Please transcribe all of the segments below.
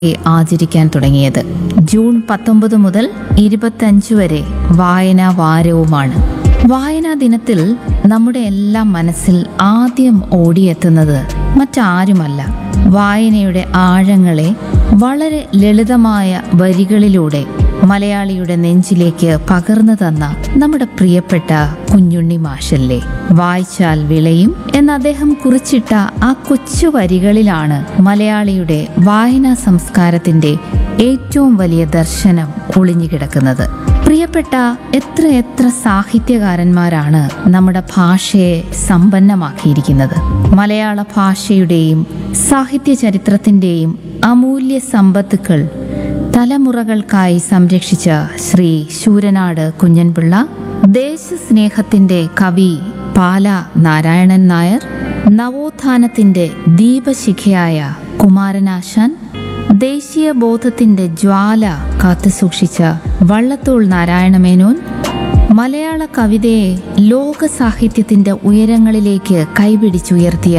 ആചരിക്കാൻ തുടങ്ങിയത് ജൂൺ പത്തൊമ്പത് മുതൽ ഇരുപത്തഞ്ച് വരെ വായനാ വാരവുമാണ് വായനാ ദിനത്തിൽ നമ്മുടെ എല്ലാം മനസ്സിൽ ആദ്യം ഓടിയെത്തുന്നത് മറ്റാരുമല്ല വായനയുടെ ആഴങ്ങളെ വളരെ ലളിതമായ വരികളിലൂടെ മലയാളിയുടെ നെഞ്ചിലേക്ക് പകർന്നു തന്ന നമ്മുടെ പ്രിയപ്പെട്ട കുഞ്ഞുണ്ണി മാഷല്ലേ വായിച്ചാൽ വിളയും എന്ന് അദ്ദേഹം കുറിച്ചിട്ട ആ കൊച്ചു വരികളിലാണ് മലയാളിയുടെ വായനാ സംസ്കാരത്തിന്റെ ഏറ്റവും വലിയ ദർശനം ഒളിഞ്ഞുകിടക്കുന്നത് പ്രിയപ്പെട്ട എത്ര എത്ര സാഹിത്യകാരന്മാരാണ് നമ്മുടെ ഭാഷയെ സമ്പന്നമാക്കിയിരിക്കുന്നത് മലയാള ഭാഷയുടെയും സാഹിത്യ ചരിത്രത്തിന്റെയും അമൂല്യ സമ്പത്തുക്കൾ തലമുറകൾക്കായി സംരക്ഷിച്ച ശ്രീ ശൂരനാട് കുഞ്ഞൻപിള്ള ദേശസ്നേഹത്തിന്റെ കവി പാല നാരായണൻ നായർ നവോത്ഥാനത്തിന്റെ ദീപശിഖയായ കുമാരനാശാൻ ദേശീയ ബോധത്തിന്റെ ജ്വാല കാത്തുസൂക്ഷിച്ച വള്ളത്തോൾ നാരായണമേനോൻ മലയാള കവിതയെ ലോക സാഹിത്യത്തിന്റെ ഉയരങ്ങളിലേക്ക് കൈപിടിച്ചുയർത്തിയ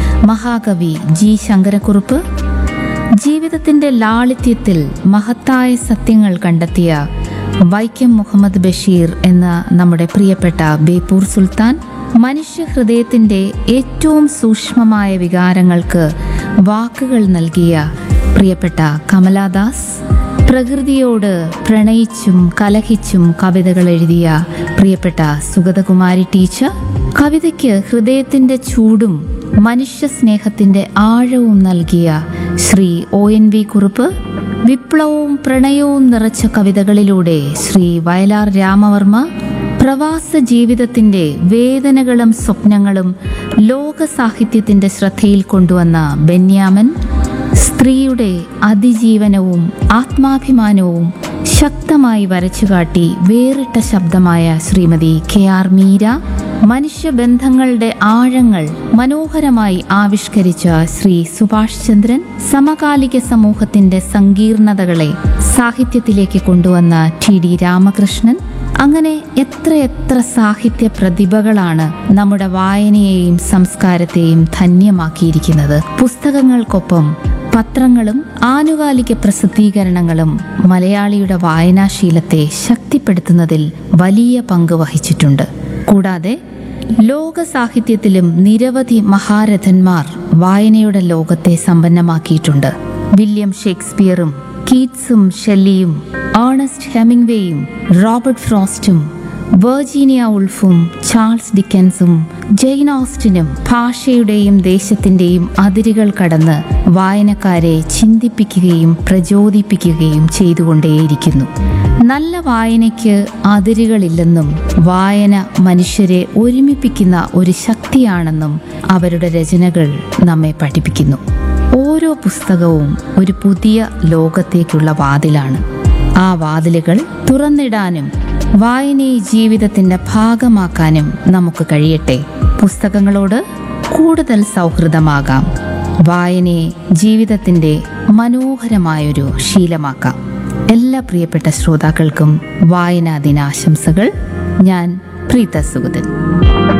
മഹാകവി ജി ശങ്കരക്കുറുപ്പ് ജീവിതത്തിന്റെ ലാളിത്യത്തിൽ മഹത്തായ സത്യങ്ങൾ കണ്ടെത്തിയ വൈക്കം മുഹമ്മദ് ബഷീർ എന്ന നമ്മുടെ പ്രിയപ്പെട്ട ബേപ്പൂർ സുൽത്താൻ മനുഷ്യ ഹൃദയത്തിന്റെ ഏറ്റവും സൂക്ഷ്മമായ വികാരങ്ങൾക്ക് വാക്കുകൾ നൽകിയ പ്രിയപ്പെട്ട കമലാദാസ് പ്രകൃതിയോട് പ്രണയിച്ചും കലഹിച്ചും കവിതകൾ എഴുതിയ പ്രിയപ്പെട്ട സുഗതകുമാരി ടീച്ചർ കവിതയ്ക്ക് ഹൃദയത്തിന്റെ ചൂടും മനുഷ്യ സ്നേഹത്തിന്റെ ആഴവും നൽകിയ Sri O N V Kurup വിപ്ലവവും പ്രണയവും നിറച്ച കവിതകളിലൂടെ ശ്രീ വയലാർ രാമവർമ്മ പ്രവാസ ജീവിതത്തിന്റെ വേദനകളും സ്വപ്നങ്ങളും ലോക സാഹിത്യത്തിന്റെ ശ്രദ്ധയിൽ കൊണ്ടുവന്ന ബെന്യാമൻ സ്ത്രീയുടെ അതിജീവനവും ആത്മാഭിമാനവും ശക്തമായി വരച്ചുകാട്ടി വേറിട്ട ശബ്ദമായ ശ്രീമതി കെ ആർ മീര മനുഷ്യബന്ധങ്ങളുടെ ആഴങ്ങൾ മനോഹരമായി ആവിഷ്കരിച്ച ശ്രീ സുഭാഷ് ചന്ദ്രൻ സമകാലിക സമൂഹത്തിന്റെ സങ്കീർണതകളെ സാഹിത്യത്തിലേക്ക് കൊണ്ടുവന്ന ടി ഡി രാമകൃഷ്ണൻ അങ്ങനെ എത്രയെത്ര സാഹിത്യ പ്രതിഭകളാണ് നമ്മുടെ വായനയെയും സംസ്കാരത്തെയും ധന്യമാക്കിയിരിക്കുന്നത് പുസ്തകങ്ങൾക്കൊപ്പം പത്രങ്ങളും ആനുകാലിക പ്രസിദ്ധീകരണങ്ങളും മലയാളിയുടെ വായനാശീലത്തെ ശക്തിപ്പെടുത്തുന്നതിൽ വലിയ പങ്ക് വഹിച്ചിട്ടുണ്ട് കൂടാതെ ലോക സാഹിത്യത്തിലും നിരവധി മഹാരഥന്മാർ വായനയുടെ ലോകത്തെ സമ്പന്നമാക്കിയിട്ടുണ്ട് വില്യം ഷേക്സ്പിയറും കീറ്റ്സും ഷെല്ലിയും ഏണസ്റ്റ് ഹെമിംഗ്വേയും റോബർട്ട് ഫ്രോസ്റ്റും വെർജീനിയ ഉൾഫും ചാൾസ് ഡിക്കൻസും ജെയിൻ ഓസ്റ്റിനും ഭാഷയുടെയും ദേശത്തിന്റെയും അതിരുകൾ കടന്ന് വായനക്കാരെ ചിന്തിപ്പിക്കുകയും പ്രചോദിപ്പിക്കുകയും ചെയ്തുകൊണ്ടേയിരിക്കുന്നു നല്ല വായനയ്ക്ക് അതിരുകളില്ലെന്നും വായന മനുഷ്യരെ ഒരുമിപ്പിക്കുന്ന ഒരു ശക്തിയാണെന്നും അവരുടെ രചനകൾ നമ്മെ പഠിപ്പിക്കുന്നു ഓരോ പുസ്തകവും ഒരു പുതിയ ലോകത്തേക്കുള്ള വാതിലാണ് ആ വാതിലുകൾ തുറന്നിടാനും വായനയെ ജീവിതത്തിന്റെ ഭാഗമാക്കാനും നമുക്ക് കഴിയട്ടെ പുസ്തകങ്ങളോട് കൂടുതൽ സൗഹൃദമാകാം വായനയെ ജീവിതത്തിന്റെ മനോഹരമായൊരു ശീലമാക്കാം എല്ലാ പ്രിയപ്പെട്ട ശ്രോതാക്കൾക്കും വായനാ ദിനാശംസകൾ ഞാൻ പ്രീത സുഗതൻ